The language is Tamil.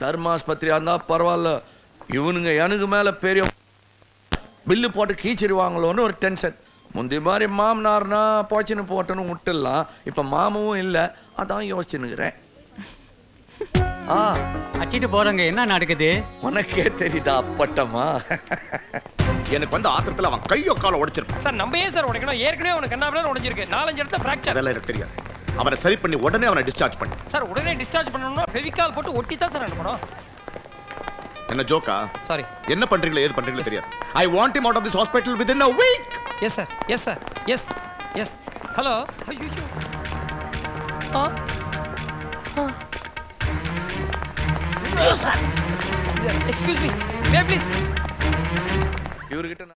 தர்மாஸ்பத்திரியா இருந்தா பரவாயில்ல இவனுங்க எனக்கு மேல பெரிய பில்லு போட்டு கீச்சிருவாங்களோன்னு ஒரு டென்ஷன் முந்தி மாதிரி மாமனார்னா போச்சுன்னு போட்டுன்னு விட்டுடலாம் இப்போ மாமாவும் இல்லை அதான் யோசிச்சுன்னுக்கிறேன் ஆ அச்சிட்டு போறவங்க என்ன நடக்குது உனக்கே தெரியுதா அப்பட்டமா எனக்கு வந்து ஆத்திரத்துல அவன் கையோ காலை உடைச்சிருப்பான் சார் நம்ம ஏன் சார் உடைக்கணும் ஏற்கனவே உனக்கு கண்ணாபிலாம் உடைஞ்சிருக்கு நாலஞ்சு இடத்துல ஃப்ராக்சர் அதெல்லாம் எனக்கு தெரியாது அவனை சரி பண்ணி உடனே அவனை டிஸ்சார்ஜ் பண்ணு சார் உடனே டிஸ்சார்ஜ் பண்ணணும்னா ஃபெவிகால் போட்டு ஒட்டி தான் சார் அனுப்பணும் என்ன ஜோக்கா சாரி என்ன பண்றீங்களோ ஏது பண்றீங்களோ தெரியாது I want him out of this hospital within a week yes sir yes sir yes yes hello ஐயோ ஆ எக்ஸ்கியூஸ் மீ மே ப்ளீஸ் இவர்கிட்ட நான்